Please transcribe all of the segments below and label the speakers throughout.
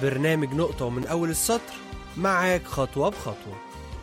Speaker 1: برنامج نقطة ومن أول السطر معاك خطوة بخطوة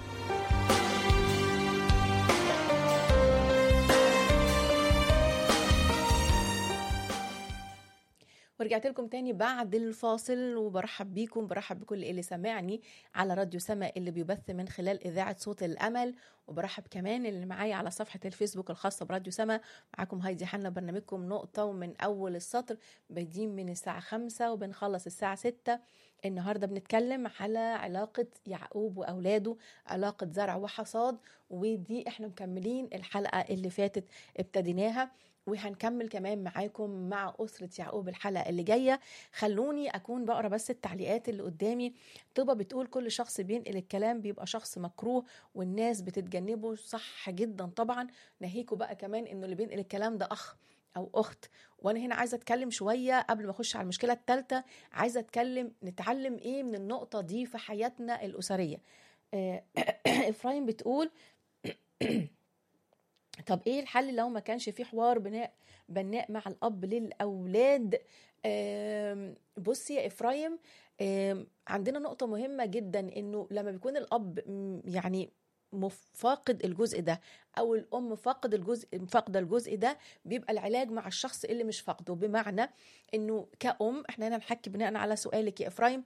Speaker 2: ورجعت لكم تاني بعد الفاصل وبرحب بيكم برحب بكل اللي سمعني على راديو سما اللي بيبث من خلال إذاعة صوت الأمل وبرحب كمان اللي معايا على صفحة الفيسبوك الخاصة براديو سما معاكم هايدي حنا برنامجكم نقطة ومن أول السطر بادين من الساعة خمسة وبنخلص الساعة ستة النهاردة بنتكلم على علاقة يعقوب وأولاده علاقة زرع وحصاد ودي احنا مكملين الحلقة اللي فاتت ابتديناها وهنكمل كمان معاكم مع أسرة يعقوب الحلقة اللي جاية خلوني أكون بقرا بس التعليقات اللي قدامي طبا بتقول كل شخص بينقل الكلام بيبقى شخص مكروه والناس بتتجنبه صح جدا طبعا ناهيكوا بقى كمان إنه اللي بينقل الكلام ده أخ او اخت وانا هنا عايزه اتكلم شويه قبل ما اخش على المشكله الثالثه عايزه اتكلم نتعلم ايه من النقطه دي في حياتنا الاسريه آه، افرايم بتقول طب ايه الحل لو ما كانش في حوار بناء بناء مع الاب للاولاد آم، بصي يا افرايم آم، عندنا نقطه مهمه جدا انه لما بيكون الاب م، يعني مف- فاقد الجزء ده او الام فاقد الجزء فاقده الجزء ده بيبقى العلاج مع الشخص اللي مش فاقده بمعنى انه كأم احنا هنا نحكي بناء على سؤالك يا افرايم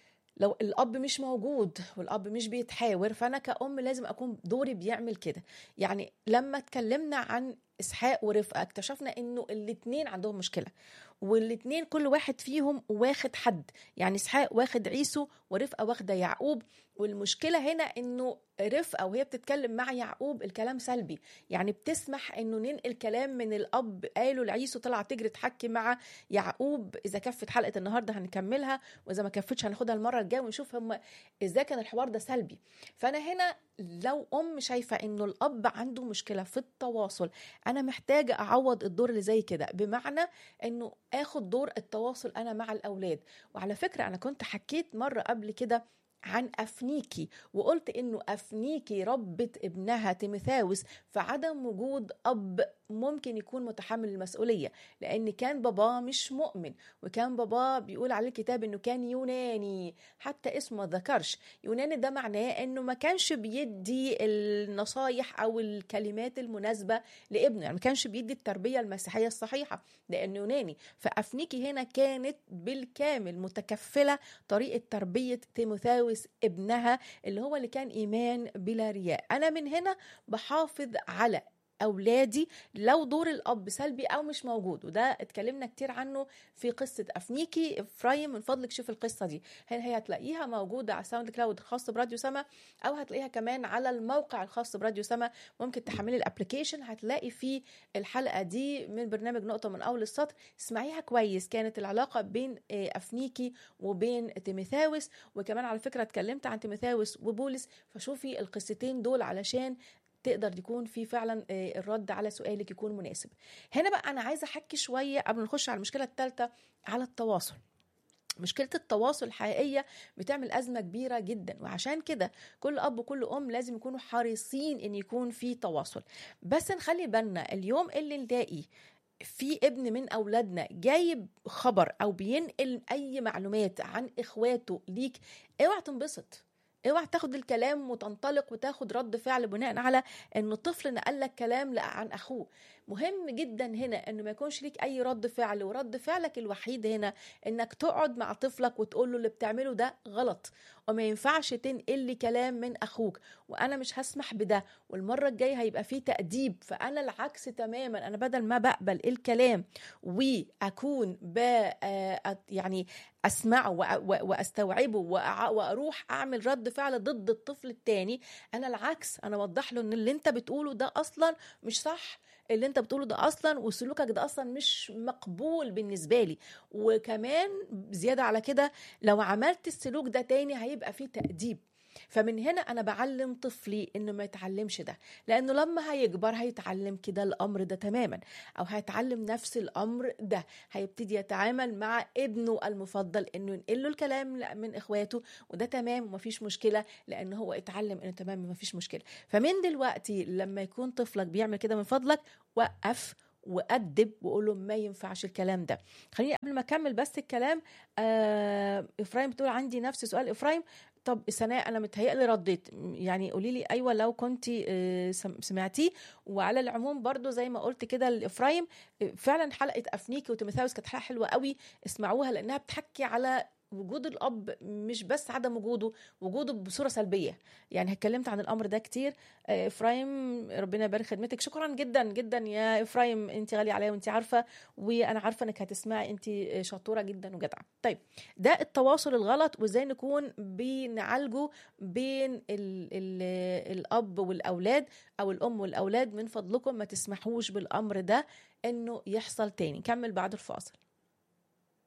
Speaker 2: لو الاب مش موجود والاب مش بيتحاور فانا كأم لازم اكون دوري بيعمل كده يعني لما اتكلمنا عن اسحاق ورفقه اكتشفنا انه الاتنين عندهم مشكله والاتنين كل واحد فيهم واخد حد يعني اسحاق واخد عيسو ورفقه واخده يعقوب والمشكله هنا انه رفقه وهي بتتكلم مع يعقوب الكلام سلبي يعني بتسمح انه ننقل كلام من الاب قالوا لعيسو طلع تجري تحكي مع يعقوب اذا كفت حلقه النهارده هنكملها واذا ما كفتش هناخدها المره الجايه ونشوف هم ازاي كان الحوار ده سلبي فانا هنا لو ام شايفه انه الاب عنده مشكله في التواصل انا محتاجه اعوض الدور اللي زي كده بمعنى انه اخد دور التواصل انا مع الاولاد وعلى فكره انا كنت حكيت مره قبل كده عن أفنيكي وقلت إنه أفنيكي ربت ابنها تيموثاوس في عدم وجود أب ممكن يكون متحمل المسؤولية لأن كان باباه مش مؤمن وكان باباه بيقول عليه الكتاب إنه كان يوناني حتى اسمه ما ذكرش يوناني ده معناه إنه ما كانش بيدي النصايح أو الكلمات المناسبة لابنه يعني ما كانش بيدي التربية المسيحية الصحيحة لأنه يوناني فأفنيكي هنا كانت بالكامل متكفلة طريقة تربية تيموثاوس ابنها اللي هو اللي كان إيمان بلا رياء أنا من هنا بحافظ على اولادي لو دور الاب سلبي او مش موجود وده اتكلمنا كتير عنه في قصه افنيكي افرايم من فضلك شوف القصه دي هنا هي هتلاقيها موجوده على ساوند كلاود الخاص براديو سما او هتلاقيها كمان على الموقع الخاص براديو سما ممكن تحملي الابلكيشن هتلاقي فيه الحلقه دي من برنامج نقطه من اول السطر اسمعيها كويس كانت العلاقه بين آه، افنيكي وبين تيموثاوس وكمان على فكره اتكلمت عن تيموثاوس وبولس فشوفي القصتين دول علشان تقدر يكون في فعلا آه، الرد على سؤالك يكون مناسب هنا بقى انا عايزه احكي شويه قبل ما نخش على المشكله الثالثه على التواصل مشكلة التواصل الحقيقية بتعمل أزمة كبيرة جدا وعشان كده كل أب وكل أم لازم يكونوا حريصين إن يكون في تواصل بس نخلي بالنا اليوم اللي نلاقي في ابن من أولادنا جايب خبر أو بينقل أي معلومات عن إخواته ليك اوعى تنبسط اوعى تاخد الكلام وتنطلق وتاخد رد فعل بناء على ان الطفل نقل لك كلام لا عن اخوه مهم جدا هنا انه ما يكونش ليك اي رد فعل ورد فعلك الوحيد هنا انك تقعد مع طفلك وتقول له اللي بتعمله ده غلط وما ينفعش تنقل لي كلام من اخوك وانا مش هسمح بده والمره الجايه هيبقى فيه تاديب فانا العكس تماما انا بدل ما بقبل الكلام واكون ب آه، يعني اسمعه وأ- وأ- واستوعبه وأع- واروح اعمل رد فعل ضد الطفل التاني انا العكس انا اوضح له ان اللي انت بتقوله ده اصلا مش صح اللي انت بتقوله ده اصلا وسلوكك ده اصلا مش مقبول بالنسبه لي وكمان زياده على كده لو عملت السلوك ده تاني هيبقى فيه تأديب فمن هنا انا بعلم طفلي انه ما يتعلمش ده لانه لما هيكبر هيتعلم كده الامر ده تماما او هيتعلم نفس الامر ده هيبتدي يتعامل مع ابنه المفضل انه ينقل له الكلام من اخواته وده تمام ومفيش مشكله لان هو اتعلم انه تمام مفيش مشكله فمن دلوقتي لما يكون طفلك بيعمل كده من فضلك وقف وادب واقول له ما ينفعش الكلام ده خليني قبل ما اكمل بس الكلام آه افرايم بتقول عندي نفس سؤال افرايم طب سناء انا متهيألي رديت يعني قولي لي ايوه لو كنت سمعتيه وعلى العموم برضو زي ما قلت كده لافرايم فعلا حلقه افنيكي وتيموثاوس كانت حلقه حلوه قوي اسمعوها لانها بتحكي على وجود الاب مش بس عدم وجوده وجوده بصوره سلبيه يعني اتكلمت عن الامر ده كتير افرايم ربنا يبارك خدمتك شكرا جدا جدا يا افرايم انت غاليه عليا وانت عارفه وانا عارفه انك هتسمعي انت شطوره جدا وجدعه طيب ده التواصل الغلط وازاي نكون بنعالجه بين ال ال الاب والاولاد او الام والاولاد من فضلكم ما تسمحوش بالامر ده انه يحصل تاني كمل بعد الفاصل